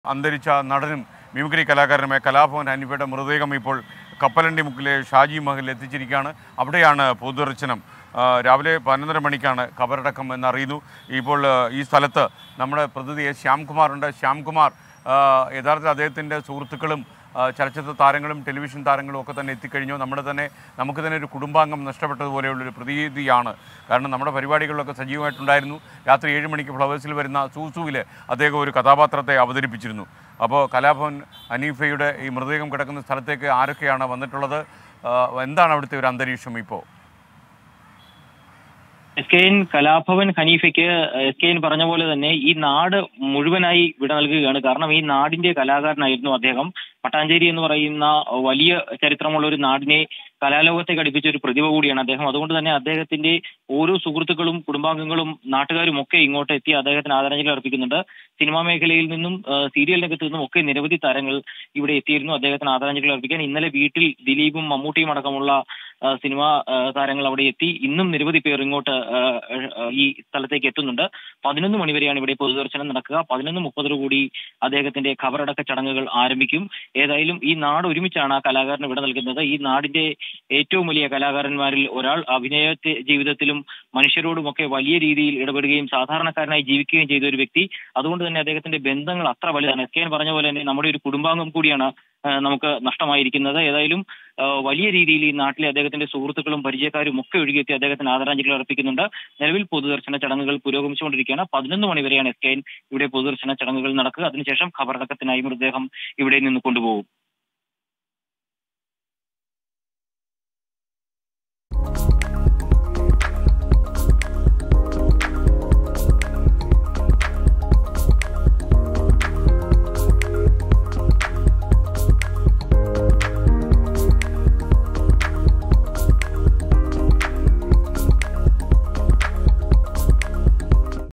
അന്തരിച്ച നടനും മിമിക്രി കലാകാരനുമായ കലാഭവൻ ഹനീഫയുടെ മൃതദേഹം ഇപ്പോൾ കപ്പലണ്ടി മുക്കിലെ ഷാജി മഹലിൽ എത്തിച്ചിരിക്കുകയാണ് അവിടെയാണ് പൊതുദർശനം ആ, രാവിലെ പതിനൊന്നര മണിക്കാണ് കബറടക്കം എന്നറിയുന്നു ഇപ്പോൾ ആ, ഈ സ്ഥലത്ത് നമ്മുടെ പ്രതിനിധി എസ് ശ്യാംകുമാറുണ്ട് ശ്യാംകുമാർ ആ, യഥാർത്ഥത്തിൽ അദ്ദേഹത്തിൻ്റെ സുഹൃത്തുക്കളും ആ, ചലച്ചിത്ര താരങ്ങളും ടെലിവിഷൻ താരങ്ങളും ഒക്കെ തന്നെ എത്തിക്കഴിഞ്ഞു നമ്മുടെ തന്നെ നമുക്ക് തന്നെ ഒരു കുടുംബാംഗം നഷ്ടപ്പെട്ടതുപോലെയുള്ളൊരു പ്രതീതിയാണ് കാരണം നമ്മുടെ പരിപാടികളിലൊക്കെ സജീവമായിട്ടുണ്ടായിരുന്നു രാത്രി ഏഴ് മണിക്ക് ഫ്ലവേഴ്സിൽ വരുന്ന സൂസുവിൽ അദ്ദേഹം ഒരു കഥാപാത്രത്തെ അവതരിപ്പിച്ചിരുന്നു അപ്പോൾ കലാഭവൻ അനീഫയുടെ ഈ മൃതദേഹം കിടക്കുന്ന സ്ഥലത്തേക്ക് ആരൊക്കെയാണ് വന്നിട്ടുള്ളത് ആ, എന്താണ് അവിടുത്തെ ഒരു അന്തരീക്ഷം ഇപ്പോൾ എസ് കെ എൻ കലാഭവൻ ഹനീഫയ്ക്ക് എസ് കെ എൻ പറഞ്ഞ പോലെ തന്നെ ഈ നാട് മുഴുവനായി വിട നൽകുകയാണ് കാരണം ഈ നാടിന്റെ കലാകാരനായിരുന്നു അദ്ദേഹം പട്ടാഞ്ചേരി എന്ന് പറയുന്ന വലിയ ചരിത്രമുള്ള ഒരു നാടിനെ കലാലോകത്തേക്ക് അടുപ്പിച്ച ഒരു പ്രതിഭ കൂടിയാണ് അദ്ദേഹം അതുകൊണ്ട് തന്നെ അദ്ദേഹത്തിന്റെ ഓരോ സുഹൃത്തുക്കളും കുടുംബാംഗങ്ങളും നാട്ടുകാരും ഒക്കെ ഇങ്ങോട്ട് എത്തി അദ്ദേഹത്തിന് ആദരാഞ്ജലി അർപ്പിക്കുന്നുണ്ട് സിനിമാ മേഖലയിൽ നിന്നും ആ, സീരിയൽ രംഗത്ത് നിന്നും ഒക്കെ നിരവധി താരങ്ങൾ ഇവിടെ എത്തിയിരുന്നു അദ്ദേഹത്തിന് ആദരാഞ്ജലി അർപ്പിക്കാൻ ഇന്നലെ വീട്ടിൽ ദിലീപും മമ്മൂട്ടിയും അടക്കമുള്ള ആ, സിനിമാ ആ, താരങ്ങൾ അവിടെ എത്തി ഇന്നും നിരവധി പേർ ഇങ്ങോട്ട് ആ, ആ, ഈ സ്ഥലത്തേക്ക് എത്തുന്നുണ്ട് പതിനൊന്ന് മണിവരെയാണ് ഇവിടെ പൊതുദർശനം നടക്കുക പതിനൊന്ന് മുപ്പതോടുകൂടി അദ്ദേഹത്തിന്റെ ഖബറടക്ക ചടങ്ങുകൾ ആരംഭിക്കും ഏതായാലും ഈ നാട് ഒരുമിച്ചാണ് ആ കലാകാരന് ഇവിടെ നൽകുന്നത് ഈ നാടിന്റെ ഏറ്റവും വലിയ കലാകാരന്മാരിൽ ഒരാൾ അഭിനയ ജീവിതത്തിലും മനുഷ്യരോടുമൊക്കെ വലിയ രീതിയിൽ ഇടപെടുകയും സാധാരണക്കാരനായി ജീവിക്കുകയും ചെയ്ത ഒരു വ്യക്തി അതുകൊണ്ട് തന്നെ അദ്ദേഹത്തിന്റെ ബന്ധങ്ങൾ അത്ര വലുതാണ് എസ് കെ എൻ പറഞ്ഞ പോലെ തന്നെ നമ്മുടെ ഒരു കുടുംബാംഗം കൂടിയാണ് ആ, നമുക്ക് നഷ്ടമായിരിക്കുന്നത് ഏതായാലും ആ, വലിയ രീതിയിൽ ഈ നാട്ടിലെ അദ്ദേഹത്തിന്റെ സുഹൃത്തുക്കളും പരിചയക്കാരും ഒക്കെ ഒഴുകിയെത്തി അദ്ദേഹത്തിന് ആദരാഞ്ജലികൾ അർപ്പിക്കുന്നുണ്ട് നിലവിൽ പൊതുദർശന ചടങ്ങുകൾ പുരോഗമിച്ചുകൊണ്ടിരിക്കുകയാണ് പതിനൊന്ന് മണിവരെയാണ് എസ് കെ എൻ ഇവിടെ പൊതുദർശന ചടങ്ങുകൾ നടക്കുക അതിനുശേഷം ഖബറടക്കത്തിനായി മൃതദേഹം ഇവിടെ നിന്ന് കൊണ്ടുപോകും